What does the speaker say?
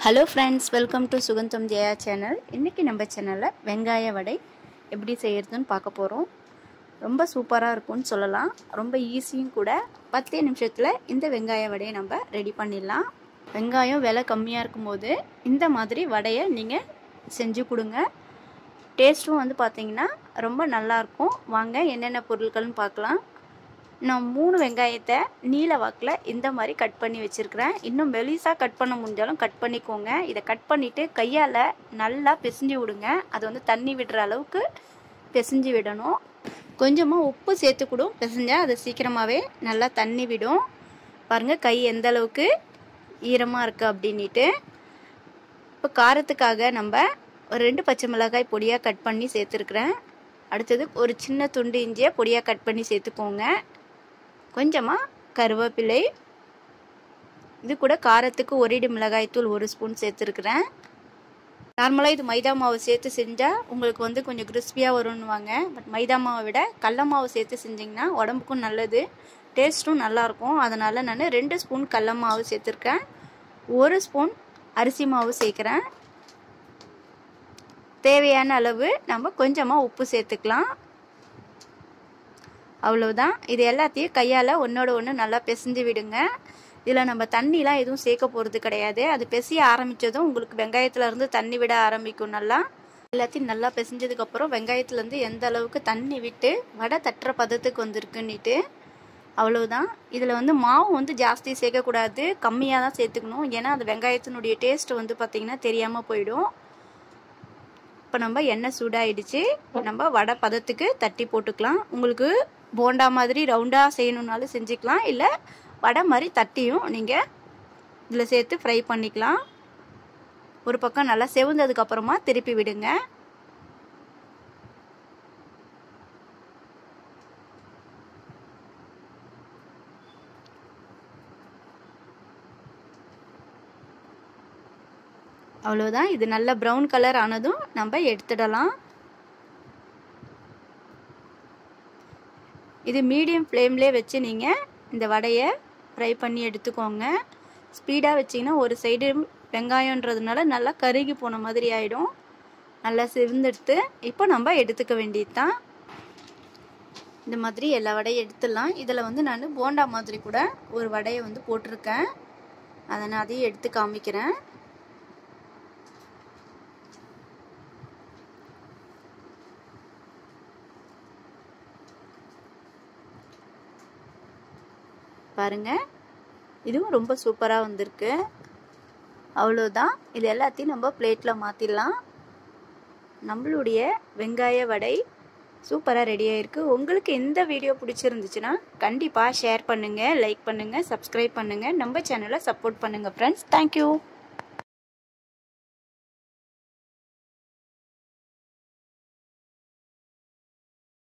hello friends welcome to Sugandham Jaya channel இன்றைக்கி நம்ம சேனலில் வெங்காய வடை எப்படி செய்கிறதுன்னு பார்க்க போகிறோம் ரொம்ப சூப்பராக இருக்கும்னு சொல்லலாம் ரொம்ப ஈஸியும் கூட பத்தே நிமிஷத்தில் இந்த வெங்காய வடையை நம்ம ரெடி பண்ணிடலாம் வெங்காயம் விலை கம்மியாக இருக்கும்போது இந்த மாதிரி வடையை நீங்கள் செஞ்சு கொடுங்க டேஸ்ட்டும் வந்து பார்த்திங்கன்னா ரொம்ப நல்லாயிருக்கும் வாங்க என்னென்ன பொருட்கள்னு பார்க்கலாம் நான் மூணு வெங்காயத்தை நீல வாக்கில் இந்த மாதிரி கட் பண்ணி வச்சுருக்கிறேன் இன்னும் மெலிசாக கட் பண்ண முடிஞ்சாலும் கட் பண்ணிக்கோங்க இதை கட் பண்ணிவிட்டு கையால் நல்லா பிசைஞ்சு விடுங்க அது வந்து தண்ணி விடுற அளவுக்கு பிசைஞ்சு விடணும் கொஞ்சமாக உப்பு சேர்த்து கூட பிசைஞ்சால் அது சீக்கிரமாகவே நல்லா தண்ணி விடும் பாருங்கள் கை எந்த அளவுக்கு ஈரமாக இருக்குது அப்படின்ட்டு இப்போ காரத்துக்காக நம்ம ஒரு ரெண்டு பச்சை மிளகாய் பொடியாக கட் பண்ணி சேர்த்துருக்குறேன் அடுத்தது ஒரு சின்ன துண்டு இஞ்சியை பொடியாக கட் பண்ணி சேர்த்துக்கோங்க கொஞ்சமாக கருவேப்பிலை இது கூட காரத்துக்கு ஒரேடி மிளகாய்த்தூள் ஒரு ஸ்பூன் சேர்த்துருக்குறேன் நார்மலாக இது மைதா மாவு சேர்த்து செஞ்சால் உங்களுக்கு வந்து கொஞ்சம் கிறிஸ்பியாக வரும்னுவாங்க பட் மைதா மாவை விட கடல மாவு சேர்த்து செஞ்சிங்கன்னா உடம்புக்கும் நல்லது டேஸ்ட்டும் நல்லாயிருக்கும் அதனால் நான் ரெண்டு ஸ்பூன் கடல மாவு சேர்த்துருக்கேன் ஒரு ஸ்பூன் அரிசி மாவு சேர்க்குறேன் தேவையான அளவு நம்ம கொஞ்சமாக உப்பு சேர்த்துக்கலாம் அவ்வளவுதான் இது எல்லாத்தையும் கையால் ஒன்றோட ஒன்று நல்லா பிசைஞ்சு விடுங்க இதில் நம்ம தண்ணிலாம் எதுவும் சேர்க்க போகிறது கிடையாது அது பிசைய ஆரம்பித்ததும் உங்களுக்கு வெங்காயத்துலேருந்து தண்ணி விட ஆரம்பிக்கும் நல்லா எல்லாத்தையும் நல்லா பிசைஞ்சதுக்கப்புறம் வெங்காயத்துலேருந்து எந்த அளவுக்கு தண்ணி விட்டு வடை தட்டுற பதத்துக்கு வந்திருக்குன்னுட்டு அவ்வளவுதான் இதில் வந்து மாவு வந்து ஜாஸ்தி சேர்க்கக்கூடாது கம்மியாக தான் சேர்த்துக்கணும் ஏன்னா அந்த வெங்காயத்தினுடைய டேஸ்ட் வந்து பார்த்திங்கன்னா தெரியாமல் போயிடும் இப்போ நம்ம எண்ணெய் சூடாயிடுச்சு நம்ம வடை பதத்துக்கு தட்டி போட்டுக்கலாம் உங்களுக்கு போண்டா மாதிரி ரவுண்டாக செய்யணுன்னாலும் செஞ்சுக்கலாம் இல்லை வடை மாதிரி தட்டியும் நீங்கள் இதில் சேர்த்து ஃப்ரை பண்ணிக்கலாம் ஒரு பக்கம் நல்லா செவந்ததுக்கப்புறமா திருப்பி விடுங்க அவ்வளோதான் இது நல்ல ப்ரௌன் கலர் ஆனதும் நம்ம எடுத்துடலாம் இது மீடியம் ஃப்ளேம்லேயே வச்சு நீங்கள் இந்த வடையை ஃப்ரை பண்ணி எடுத்துக்கோங்க ஸ்பீடாக வச்சிங்கன்னா ஒரு சைடு வெங்காயன்றதுனால நல்லா கருகி போன மாதிரி ஆகிடும் நல்லா சிவந்தெடுத்து இப்போ நம்ம எடுத்துக்க வேண்டியது தான் இந்த மாதிரி எல்லா வடையும் எடுத்துடலாம் இதில் வந்து நான் போண்டா மாதிரி கூட ஒரு வடையை வந்து போட்டிருக்கேன் அதை நான் அதையும் எடுத்து காமிக்கிறேன் பாருங்க இதுவும் ரொம்ப சூப்பராக வந்திருக்கு அவ்வளோதான் இது எல்லாத்தையும் நம்ம பிளேட்டில் மாற்றிடலாம் நம்மளுடைய வெங்காய வடை சூப்பராக ரெடி ஆயிருக்கு உங்களுக்கு எந்த வீடியோ பிடிச்சிருந்துச்சுன்னா கண்டிப்பாக ஷேர் பண்ணுங்கள் லைக் பண்ணுங்கள் சப்ஸ்கிரைப் பண்ணுங்கள் நம்ம சேனலை சப்போர்ட் பண்ணுங்கள் ஃப்ரெண்ட்ஸ் தேங்க்யூ